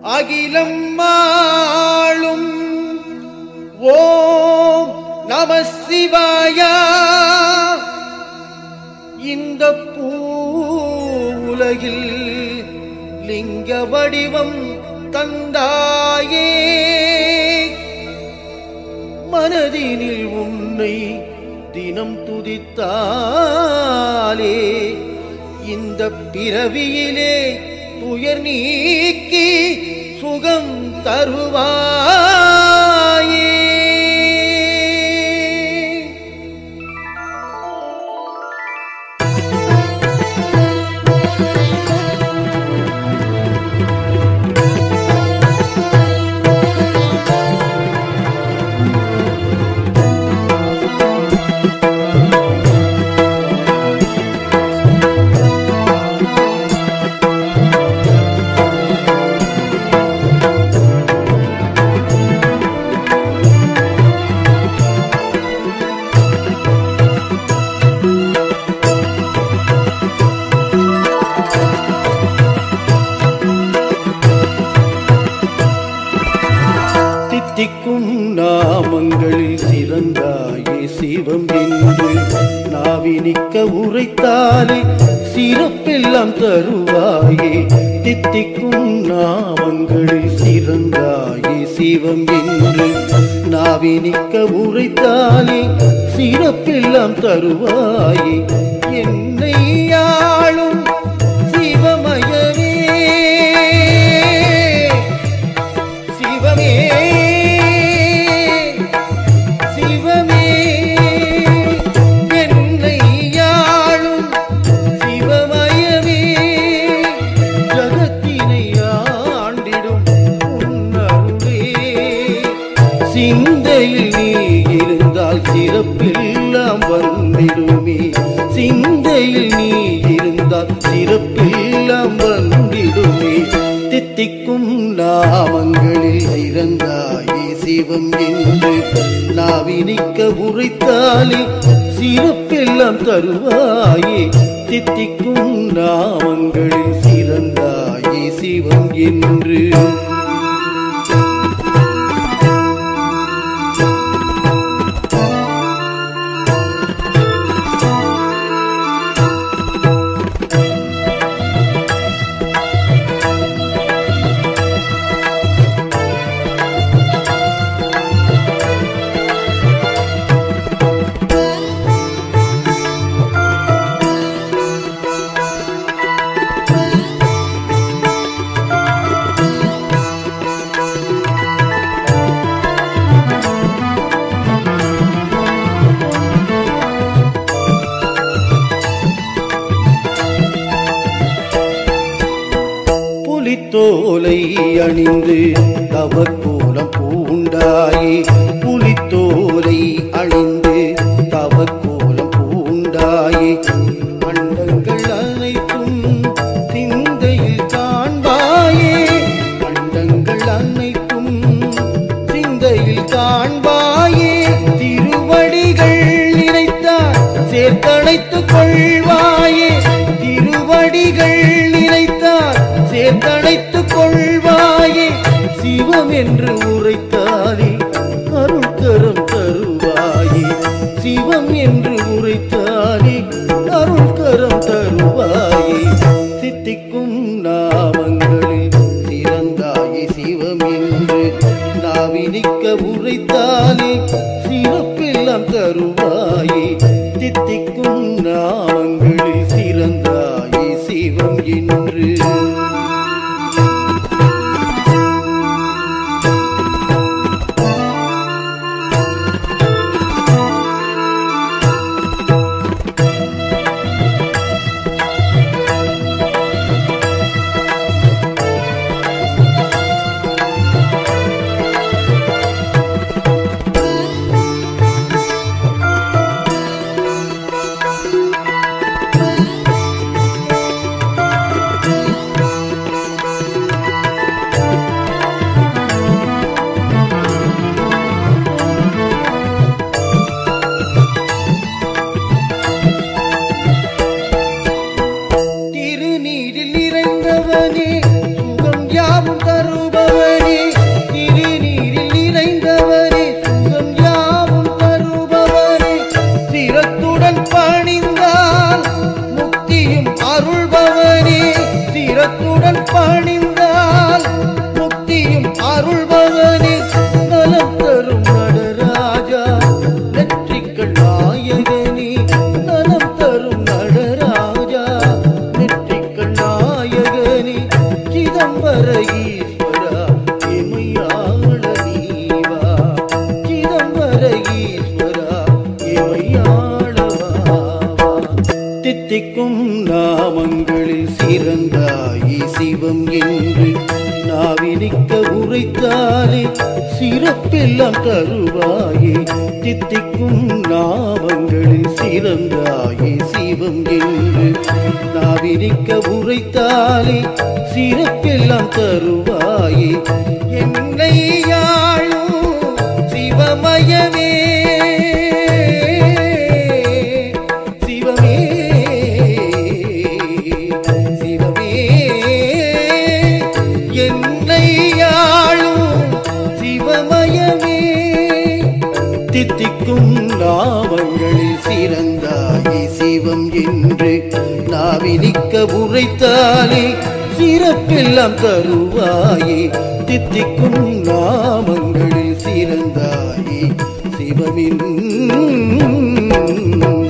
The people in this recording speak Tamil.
அகிலம் மாளும் ஓம் நம சிவாயா இந்த பூவுலகில் லிங்க வடிவம் தந்தாயே மனதினில் உன்னை தினம் துதித்தாலே இந்த பிறவியிலே துயர் நீக்கி சுகம் தருவாயே தித்திக்கும் நாமங்களில் சிறந்தாயே சிவம் என்று நாவினிக்க உரைத்தாலே சிறப்பெல்லாம் தருவாயே தித்திக்கும் நாமங்களில் சிறந்தாயே சிவம் என்று நாவினிக்க உரைத்தாலே சிறப்பெல்லாம் தருவாயே என்னை ஆளும் சிவமயமே சிவமே சிவமே என்னை யாழும் சிவமயமே ஜகத்தினை ஆண்டிடும் உன்னருளே சிந்தையில் நீ இருந்தால் சிறப்பெல்லாம் வந்திடுமே சிந்தையில் நீ இருந்தால் சிறப்பெல்லாம் வந்திடுமே தித்திக்கும் நாமங்களில் இறந்தாயே சிவம் என்று நாவினிக்க உரைத்தாலே சிறப்பெல்லாம் தருவாயே தித்திக்கும் நாமங்களில் சிறந்தாயே சிவம் என்று புலித்தோலை அணிந்து தவக்கோலம் பூண்டாயே புலித்தோலை அணிந்து தவக்கோலம் பூண்டாயே மண்டங்கள் அனைத்தும் சிந்தையில் காண்பாயே மண்டங்கள் அனைத்தும் சிந்தையில் காண்பாயே திருவடிகள் நினைத்தார் சேர்த்தணைத்துக் கொள்வாயே திருவடிகள் நினைத்தார் சேர்த்தணைத்துக் கொள்வாயே சிவம் என்று உரைத்தாலே அருள்கரம் தருவாயே சிவம் என்று உரைத்தாலே அருள்கரம் தருவாயே சித்திக்கும் நாமங்களில் சிறந்தாயே சிவம் என்று நாவினிக்க உரைத்தாலே சிறப்பெல்லாம் தருவாயே தித்திக்கும் நாமங்களில் சிறந்தாயே சிவம் என்று திருநீரில் நிறைந்தவனே சுகம் யாவும் தருபவனே உடன் பணிந்தால் முக்தியும் அருள்பவனே நலம் தரும் நடராஜா நெற்றிக்கள் நாயகனே நலம் தரும் நடராஜா நெற்றிக்கள் நாயகனே சிதம்பர ஈஸ்வரா எமையாள நீவா சிதம்பர ஈஸ்வரா எமையாளவா தித்திக்கும் நாமங்களில் சிறந்தாயி சிவம் என்று நாவினிக்க உரைத்தாலே சிறப்பெல்லாம் தருவாயே தித்திக்கும் நாமங்களில் சிறந்தாயி சிவம் என்று நாவினிக்க உரைத்தாலே சிறப்பெல்லாம் தருவாயே என்னை யாழும் சிவமயமே சிவமே சிவமே என்னை யாழும் சிவமயமே தித்திக்கும் நாமங்களில் சிறந்தாயே சிவம் என்று நாவினிக்க உரைத்தாலே சிறப்பெல்லாம் தருவாயே தித்திக்கும் நாமங்களில் சிறந்தாயே சிவமின்